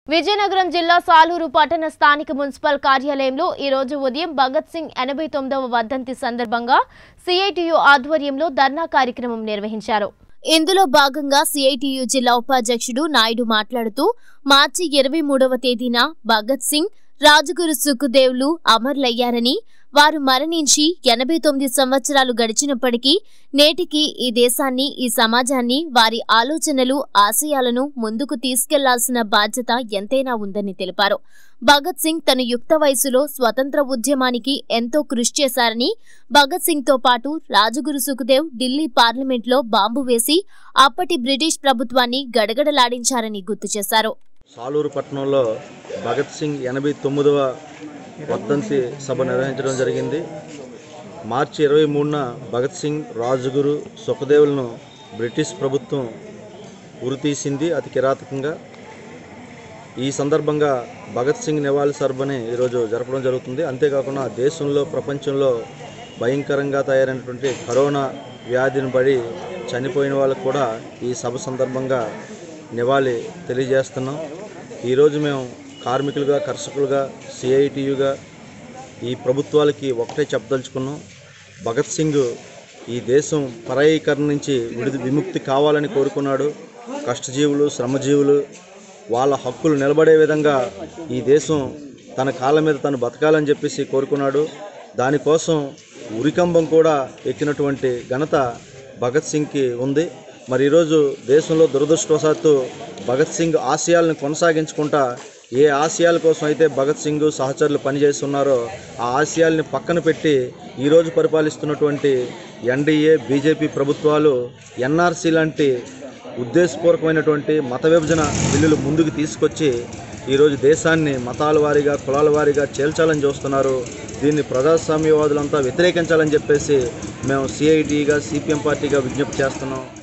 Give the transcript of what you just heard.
విజయనగరం జిల్లా సాలూరు పట్టణ స్థానిక మున్సిపల్ కార్యాలయంలో ఈ రోజు ఉదయం భగత్ సింగ్ ఎనభై తొమ్మిదవ వర్ధంతి సందర్భంగా సిఐటియు ఆధ్వర్యంలో ధర్నా కార్యక్రమం నిర్వహించారు ఇందులో భాగంగా సిఐటియు జిల్లా ఉపాధ్యక్షుడు నాయుడు మాట్లాడుతూ మార్చి ఇరవై మూడవ తేదీన భగత్ సింగ్ రాజగురు సుఖదేవ్లు అమరులయ్యారని వారు మరణించి ఎనభై తొమ్మిది సంవత్సరాలు గడిచినప్పటికీ నేటికి ఈ దేశాన్ని ఈ సమాజాన్ని వారి ఆలోచనలు ఆశయాలను ముందుకు తీసుకెళ్లాల్సిన బాధ్యత ఎంతైనా ఉందని తెలిపారు భగత్ సింగ్ తన యుక్త వయసులో స్వతంత్ర ఉద్యమానికి ఎంతో కృషి చేశారని భగత్ సింగ్ తో పాటు రాజగురు సుఖదేవ్ ఢిల్లీ పార్లమెంట్లో బాంబు వేసి అప్పటి బ్రిటిష్ ప్రభుత్వాన్ని గడగడలాడించారని గుర్తు చేశారు సాలూరు పట్టణంలో భగత్ సింగ్ ఎనభై తొమ్మిదవ వర్ధంతి సభ నిర్వహించడం జరిగింది మార్చి ఇరవై మూడున భగత్ సింగ్ రాజుగురు సుఖదేవులను బ్రిటిష్ ప్రభుత్వం ఉరితీసింది అతి కిరాతకంగా ఈ సందర్భంగా భగత్ సింగ్ నివాళి సర్బని ఈరోజు జరపడం జరుగుతుంది అంతేకాకుండా దేశంలో ప్రపంచంలో భయంకరంగా తయారైనటువంటి కరోనా వ్యాధిని పడి చనిపోయిన వాళ్ళకు కూడా ఈ సభ సందర్భంగా నివాళి తెలియజేస్తున్నాం ఈరోజు మేము కార్మికులుగా కర్షకులుగా సిఐటియుగా ఈ ప్రభుత్వాలకి ఒకటే చెప్పదలుచుకున్నాం భగత్ సింగ్ ఈ దేశం పరాయీకరణ నుంచి విడుదల విముక్తి కావాలని కోరుకున్నాడు కష్టజీవులు శ్రమజీవులు వాళ్ళ హక్కులు నిలబడే విధంగా ఈ దేశం తన కాళ్ళ మీద తను బతకాలని చెప్పేసి కోరుకున్నాడు దానికోసం ఉరికంబం కూడా ఎక్కినటువంటి ఘనత భగత్ సింగ్కి ఉంది మరి ఈరోజు దేశంలో దురదృష్టవశాత్తు భగత్ సింగ్ ఆశయాలను కొనసాగించుకుంటా ఏ ఆశయాల కోసం అయితే భగత్ సింగ్ సహచరులు పనిచేస్తున్నారో ఆ ఆశయాల్ని పక్కన పెట్టి ఈరోజు పరిపాలిస్తున్నటువంటి ఎన్డీఏ బీజేపీ ప్రభుత్వాలు ఎన్ఆర్సీ లాంటి ఉద్దేశపూర్వకమైనటువంటి మత విభజన బిల్లులు ముందుకు తీసుకొచ్చి ఈరోజు దేశాన్ని మతాల వారీగా కులాల వారీగా చేల్చాలని చూస్తున్నారు దీన్ని ప్రజాస్వామ్యవాదులంతా వ్యతిరేకించాలని చెప్పేసి మేము సిఐటిగా సిపిఎం పార్టీగా విజ్ఞప్తి చేస్తున్నాం